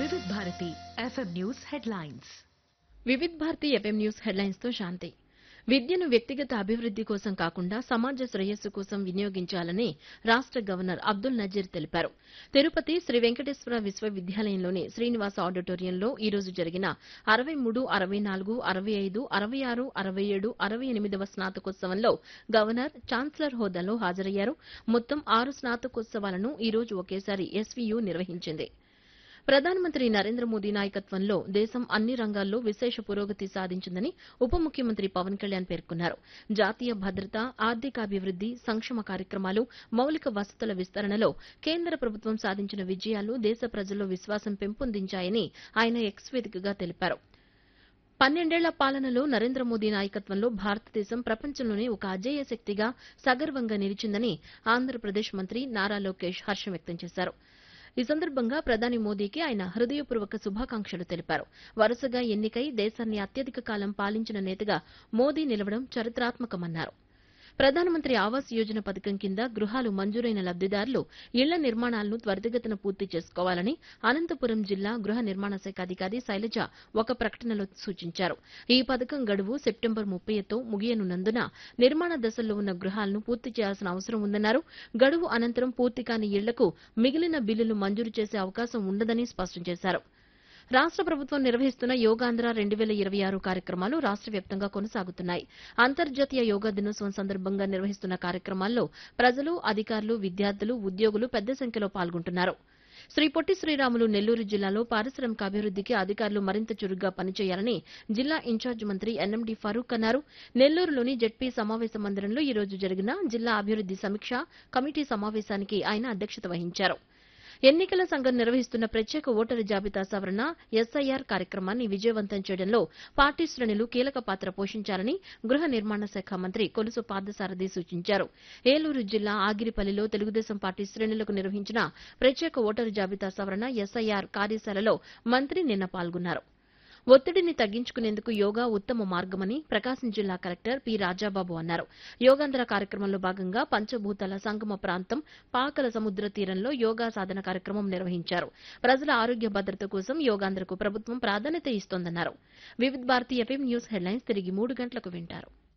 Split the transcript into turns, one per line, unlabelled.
వివిధ Bharati FM news headlines
Vividh Bharati FM news headlines తో శాంతి విద్యను వ్యక్తిగత అభివృద్ది కోసం కాకుండా సమాజ శ్రేయస్సు కోసం వినియోగించాలని రాష్ట గవర్నర్ అబ్దుల్ నజీర్ తెలిపారు తిరుపతి శ్రీ వెంకటేశ్వర విశ్వవిద్యాలయంలోని శ్రీనివాస ఆడిటోరియంలో ఈ రోజు జరిగిన అరవై మూడు అరవై నాలుగు అరవై ఐదు అరవై ఆరు అరవై ఏడు అరవై ఎనిమిదవ స్నాతకోత్సవంలో గవర్నర్ ఛాన్సలర్ హోదాలో హాజరయ్యారు మొత్తం ఆరు స్నాతకోత్సవాలను ఈ రోజు ఒకేసారి ఎస్వీయు నిర్వహించింది ప్రధానమంత్రి నరేంద్ర మోదీ నాయకత్వంలో దేశం అన్ని రంగాల్లో విశేష పురోగతి సాధించిందని ఉప ముఖ్యమంత్రి పవన్ కళ్యాణ్ పేర్కొన్నారు జాతీయ భద్రత ఆర్థికాభివృద్ది సంక్షేమ కార్యక్రమాలు మౌలిక వసతుల విస్తరణలో కేంద్ర ప్రభుత్వం సాధించిన విజయాలు దేశ ప్రజల్లో విశ్వాసం పెంపొందించాయని ఆయన ఎక్స్ వేదికగా తెలిపారు పన్నెండేళ్ల పాలనలో నరేంద్ర మోదీ నాయకత్వంలో భారతదేశం ప్రపంచంలోనే ఒక అజేయ శక్తిగా సగర్వంగా నిలిచిందని ఆంధ్రప్రదేశ్ మంత్రి నారా లోకేష్ హర్షం వ్యక్తం చేశారు ఈ సందర్భంగా ప్రధాని మోదీకి ఆయన హృదయపూర్వక శుభాకాంక్షలు తెలిపారు వరుసగా ఎన్నికై దేశాన్ని అత్యధిక కాలం పాలించిన నేతగా మోదీ నిలవడం చరిత్రాత్మకమన్నారు ప్రధానమంత్రి ఆవాస్ యోజన పథకం కింద గృహాలు మంజూరైన లబ్దిదారులు ఇళ్ల నిర్మాణాలను త్వరితగతిన పూర్తి చేసుకోవాలని అనంతపురం జిల్లా గృహ నిర్మాణ శాఖ అధికారి శైలజ ఒక ప్రకటనలో సూచించారు ఈ పథకం గడువు సెప్టెంబర్ ముప్పైతో ముగియనున్నందున నిర్మాణ దశల్లో ఉన్న గృహాలను పూర్తి చేయాల్సిన అవసరం ఉందన్నారు గడువు అనంతరం పూర్తి కాని ఇళ్లకు మిగిలిన బిల్లులు మంజూరు చేసే అవకాశం ఉండదని స్పష్టం చేశారు రాష్ట ప్రభుత్వం నిర్వహిస్తున్న యోగాంధ్ర రెండు వేల ఇరవై ఆరు కార్యక్రమాలు రాష్ట వ్యాప్తంగా కొనసాగుతున్నాయి అంతర్జాతీయ యోగా దినోత్సవం సందర్భంగా నిర్వహిస్తున్న కార్యక్రమాల్లో ప్రజలు అధికారులు విద్యార్థులు ఉద్యోగులు పెద్ద సంఖ్యలో పాల్గొంటున్నారు శ్రీ పొట్టి శ్రీరాములు నెల్లూరు జిల్లాలో పారిశ్రామిక అభివృద్దికి అధికారులు మరింత చురుగ్గా పనిచేయాలని జిల్లా ఇన్ఛార్జ్ మంత్రి ఎన్ఎండి ఫరూక్ అన్నారు నెల్లూరులోని జెడ్పీ సమావేశ మందిరంలో ఈ రోజు జరిగిన జిల్లా అభివృద్ది సమీక్ష కమిటీ సమావేశానికి ఆయన అధ్యక్షత వహించారు ఎన్నికల సంఘం నిర్వహిస్తున్న ప్రత్యేక ఓటరు జాబితా సవరణ ఎస్ఐఆర్ కార్యక్రమాన్ని విజయవంతం చేయడంలో పార్టీ శ్రేణులు కీలక పాత్ర పోషించాలని గృహ నిర్మాణ శాఖ మంత్రి కొలుసు పార్థసారథి సూచించారు ఏలూరు జిల్లా ఆగిరిపల్లిలో తెలుగుదేశం పార్టీ శ్రేణులకు నిర్వహించిన ప్రత్యేక ఓటరు జాబితా సవరణ ఎస్ఐఆర్ కార్యశాలలో మంత్రి నిన్న పాల్గొన్నారు ఒత్తిడిని తగ్గించుకునేందుకు యోగా ఉత్తమ మార్గమని ప్రకాశం జిల్లా కలెక్టర్ పి రాజాబాబు అన్నారు యోగాంధ్ర కార్యక్రమంలో భాగంగా పంచభూతాల సంగమ ప్రాంతం పాకల సముద్ర తీరంలో యోగా సాధన కార్యక్రమం నిర్వహించారు ప్రజల ఆరోగ్య భద్రత కోసం యోగాంధ్రకు ప్రభుత్వం ప్రాధాన్యత ఇస్తోందన్నారు వివిధ భారతి ఎఫ్ఎం న్యూస్ హెడ్లైన్స్ తిరిగి మూడు గంటలకు వింటారు